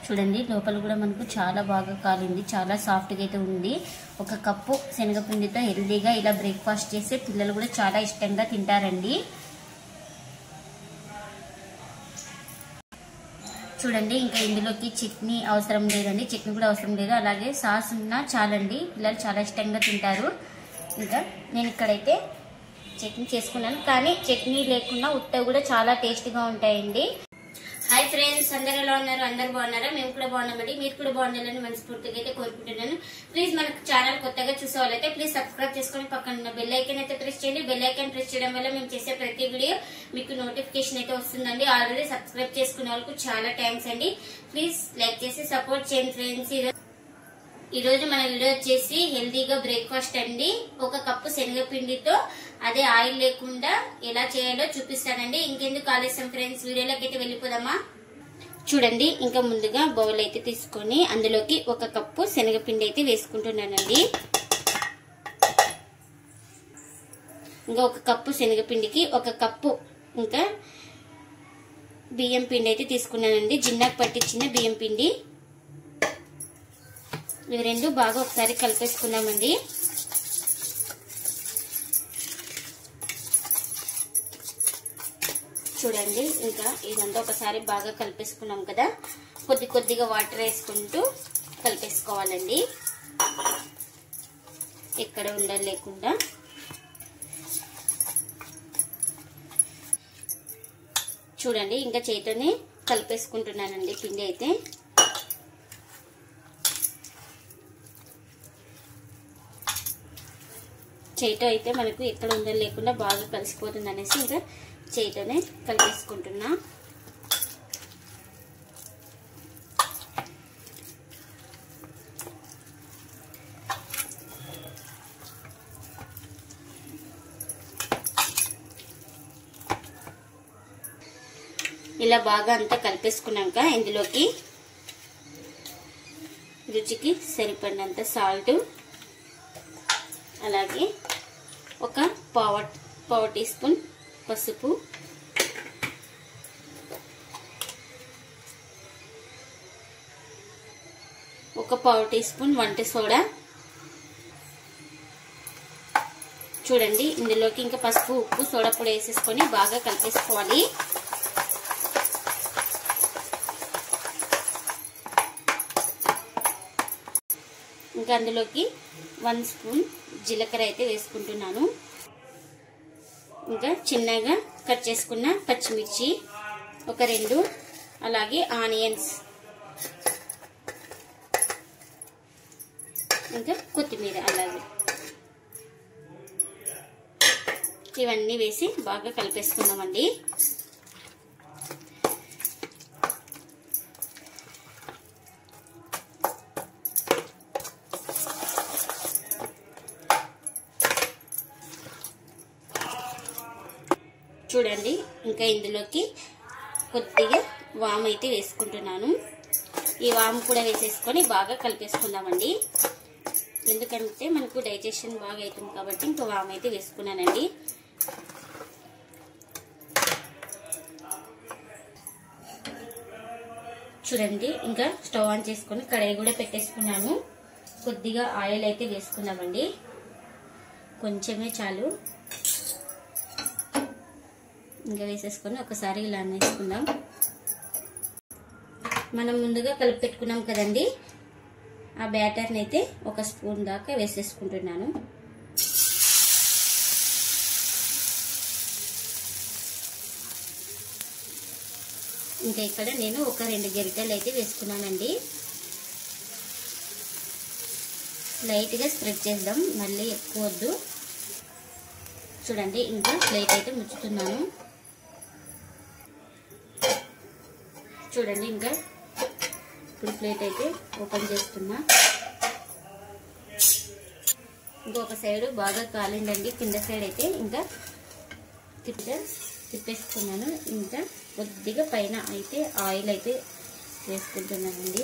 చూడండి లోపల కూడా మనకు చాలా బాగా కాలింది చాలా సాఫ్ట్గా అయితే ఉంది ఒక కప్పు శనగపిండితో హెల్దీగా ఇలా బ్రేక్ఫాస్ట్ చేస్తే పిల్లలు కూడా చాలా ఇష్టంగా తింటారండి చూడండి ఇంకా ఇందులోకి చట్నీ అవసరం లేదండి చట్నీ కూడా అవసరం లేదు అలాగే సాస్ ఉన్నా చాలండి పిల్లలు చాలా ఇష్టంగా తింటారు ఇంకా నేను ఇక్కడైతే చట్నీ చేసుకున్నాను కానీ చట్నీ లేకుండా ఉత్తవి కూడా చాలా టేస్టీగా ఉంటాయండి హాయ్ ఫ్రెండ్స్ అందరు ఎలా ఉన్నారు అందరు బాగున్నారా మేము కూడా బాగున్నామండి మీరు కూడా బాగుండాలని మనస్ఫూర్తిగా అయితే కోరుకుంటున్నాను ప్లీజ్ మన ఛానల్ కొత్తగా చూసే వాళ్ళైతే ప్లీజ్ సబ్స్క్రైబ్ చేసుకొని పక్కన ఉన్న బెల్ ఐకన్ అయితే ప్రెస్ చేయండి బెల్ ఐకన్ ప్రెస్ చేయడం వల్ల మేము చేసే ప్రతి వీడియో మీకు నోటిఫికేషన్ అయితే వస్తుందండి ఆల్రెడీ సబ్స్క్రైబ్ చేసుకునే వాళ్ళకు చాలా థ్యాంక్స్ అండి ప్లీజ్ లైక్ చేసి సపోర్ట్ చేయండి ఫ్రెండ్స్ ఈ రోజు మన వీడియో వచ్చేసి హెల్దీగా బ్రేక్ఫాస్ట్ అండి ఒక కప్పు శనగపిండితో అదే ఆయిల్ లేకుండా ఎలా చేయాలో చూపిస్తానండి ఇంకెందుకు ఆలస్యం ఫ్రెండ్స్ వీడియోలోకి అయితే వెళ్ళిపోదామా చూడండి ఇంకా ముందుగా బౌల్ అయితే తీసుకొని అందులోకి ఒక కప్పు శనగపిండి అయితే వేసుకుంటున్నానండి ఇంకా ఒక కప్పు శనగపిండికి ఒక కప్పు ఇంకా బియ్యం పిండి అయితే తీసుకున్నానండి జిన్నాకు పట్టించిన బియ్యం పిండి ఇవి రెండు బాగా ఒకసారి కలిపేసుకుందామండి చూడండి ఇంకా ఇదంతా ఒకసారి బాగా కలిపేసుకున్నాం కదా కొద్ది కొద్దిగా వాటర్ వేసుకుంటూ కలిపేసుకోవాలండి ఎక్కడ ఉండలు లేకుండా చూడండి ఇంకా చేతిని కలిపేసుకుంటున్నానండి పిండి అయితే చేయితో అయితే మనకు ఎక్కడ ఉందని లేకుండా బాగా కలిసిపోతుంది అనేసి ఇంకా చేయితోనే కలిపేసుకుంటున్నా ఇలా బాగా అంతా కలిపేసుకున్నాక ఇందులోకి రుచికి సరిపడినంత సాల్ట్ అలాగే ఒక పావ పావు టీ స్పూన్ పసుపు ఒక పావు టీ స్పూన్ వంట సోడా చూడండి ఇందులోకి ఇంకా పసుపు ఉప్పు సోడా పొడి వేసేసుకొని బాగా కలిపేసుకోవాలి ఇంకా అందులోకి వన్ స్పూన్ జీలకర్ర అయితే వేసుకుంటున్నాను ఇంకా చిన్నగా కట్ చేసుకున్న పచ్చిమిర్చి ఒక రెండు అలాగే ఆనియన్స్ ఇంకా కొత్తిమీర అలాగే ఇవన్నీ వేసి బాగా కలిపేసుకుందామండి చూడండి ఇంకా ఇందులోకి కొద్దిగా వామ్ అయితే వేసుకుంటున్నాను ఈ వామ్ కూడా వేసేసుకొని బాగా కలిపేసుకుందామండి ఎందుకంటే మనకు డైజెషన్ బాగా అవుతుంది కాబట్టి ఇంకా వామ్ అయితే వేసుకున్నానండి చూడండి ఇంకా స్టవ్ ఆన్ చేసుకొని కడాయి కూడా పెట్టేసుకున్నాను కొద్దిగా ఆయిల్ అయితే వేసుకుందామండి కొంచెమే చాలు ఇంకా వేసేసుకొని ఒకసారి ఇలా వేసుకుందాం మనం ముందుగా కలిపి పెట్టుకున్నాం కదండి ఆ బ్యాటర్ని అయితే ఒక స్పూన్ దాకా వేసేసుకుంటున్నాను ఇంకా ఇక్కడ నేను ఒక రెండు గరిటెలు అయితే వేసుకున్నానండి లైట్గా స్ప్రెడ్ చేద్దాం మళ్ళీ ఎక్కువ వద్దు చూడండి ఇంకా ప్లేట్ అయితే ముచ్చుతున్నాను చూడండి ఇంకా ఇప్పుడు ప్లేట్ అయితే ఓపెన్ చేస్తున్నా ఇంకొక సైడ్ బాగా కాలిందండి కింద సైడ్ అయితే ఇంకా తిప్ప తిప్పేసుకున్నాను ఇంకా కొద్దిగా పైన అయితే ఆయిల్ అయితే వేసుకుంటున్నానండి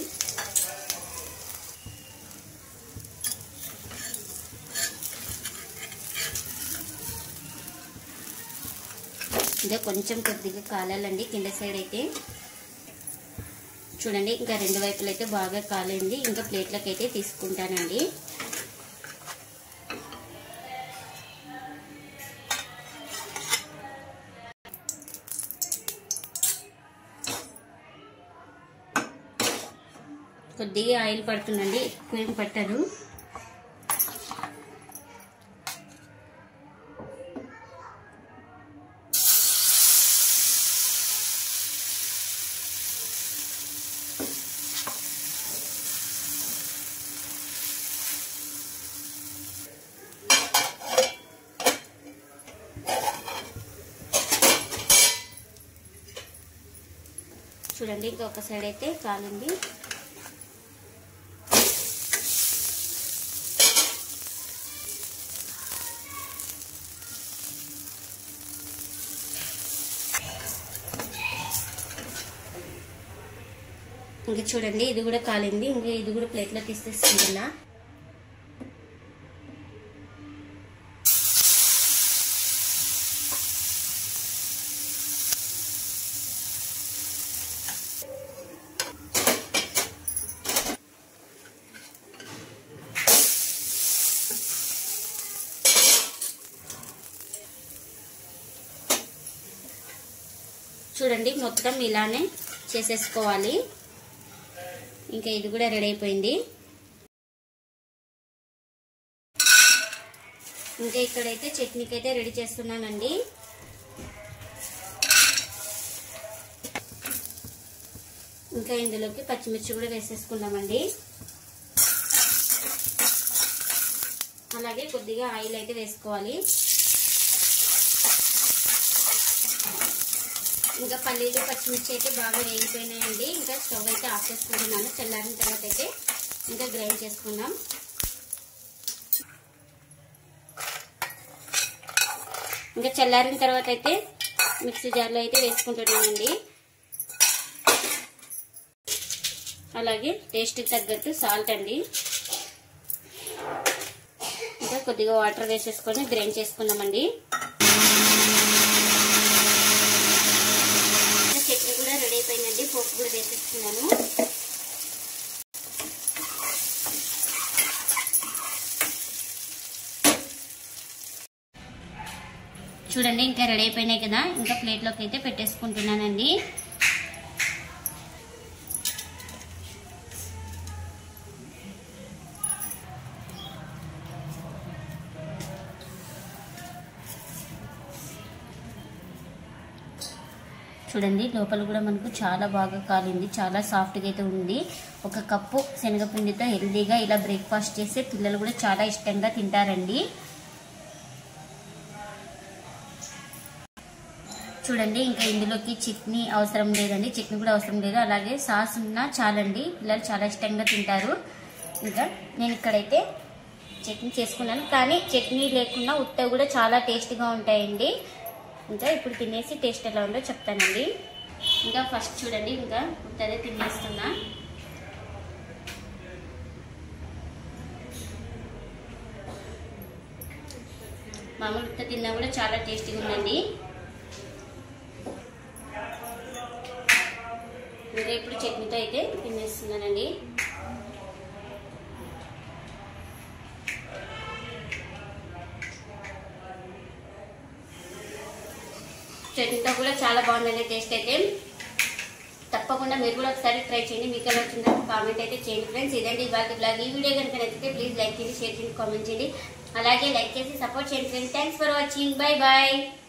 ఇంకా కొంచెం కొద్దిగా కాలాలండి కింద సైడ్ అయితే చూడండి ఇంకా రెండు వైపులు అయితే బాగా కాలింది ఇంకా ప్లేట్లకు అయితే తీసుకుంటానండి కొద్దిగా ఆయిల్ పడుతుందండి ఎక్కువ ఏం పట్టదు చూడండి ఇంకా ఒక సైడ్ అయితే కాలింది ఇంకా చూడండి ఇది కూడా కాలింది ఇంకా ఇది కూడా ప్లేట్లో తీసేసుకుంటున్నా చూడండి మొత్తం ఇలానే చేసేసుకోవాలి ఇంకా ఇది కూడా రెడీ అయిపోయింది ఇంకా ఇక్కడైతే చట్నీకి అయితే రెడీ చేస్తున్నానండి ఇంకా ఇందులోకి పచ్చిమిర్చి కూడా వేసేసుకుందామండి అలాగే కొద్దిగా ఆయిల్ అయితే వేసుకోవాలి ఇంకా పల్లీలు పచ్చిమిర్చి అయితే బాగా వేగిపోయినాయండి ఇంకా స్టవ్ అయితే ఆఫ్ చేసుకుంటున్నాను చల్లారిన తర్వాత అయితే ఇంకా గ్రైండ్ చేసుకుందాం ఇంకా చల్లారిన తర్వాత అయితే మిక్సీ జార్లో అయితే వేసుకుంటున్నానండి అలాగే టేస్ట్కి తగ్గట్టు సాల్ట్ అండి ఇంకా కొద్దిగా వాటర్ వేసేసుకొని గ్రైండ్ చేసుకుందామండి చట్నీ కూడా రెడీ అయిపోయిందండి పోపు కూడా వేసేసుకున్నాను చూడండి ఇంకా రెడీ అయిపోయినాయి కదా ఇంకా ప్లేట్లోకి అయితే పెట్టేసుకుంటున్నానండి చూడండి లోపల కూడా మనకు చాలా బాగా కాలింది చాలా సాఫ్ట్గా అయితే ఉంది ఒక కప్పు శనగపిండితో హెల్దీగా ఇలా బ్రేక్ఫాస్ట్ చేస్తే పిల్లలు కూడా చాలా ఇష్టంగా తింటారండి చూడండి ఇంకా ఇందులోకి చట్నీ అవసరం లేదండి చట్నీ కూడా అవసరం లేదు అలాగే సాస్ ఉన్నా చాలండి పిల్లలు చాలా ఇష్టంగా తింటారు ఇంకా నేను ఇక్కడైతే చట్నీ చేసుకున్నాను కానీ చట్నీ లేకుండా ఉత్త కూడా చాలా టేస్ట్గా ఉంటాయండి ఇంకా ఇప్పుడు తినేసి టేస్ట్ ఎలా ఉందో చెప్తానండి ఇంకా ఫస్ట్ చూడండి ఇంకా ఉత్తదే తినేస్తున్నా మామూలు ఉత్త తిన్నా కూడా చాలా టేస్టీగా ఉందండి ఇంకా ఇప్పుడు చట్నీతో అయితే తినేస్తున్నానండి చట్నీతో కూడా చాలా బాగుందండి టేస్ట్ అయితే తప్పకుండా మీరు కూడా ఒకసారి ట్రై చేయండి మీకు ఎలా వచ్చిందో కామెంట్ అయితే చేయండి ఫ్రెండ్స్ ఇదండి ఇవాళ బ్లాగ్ ఈ వీడియో కనుక నచ్చితే ప్లీజ్ లైక్ చేయండి షేర్ చేయండి కామెంట్ చేయండి అలాగే లైక్ చేసి సపోర్ట్ చేయండి friends thanks for watching bye bye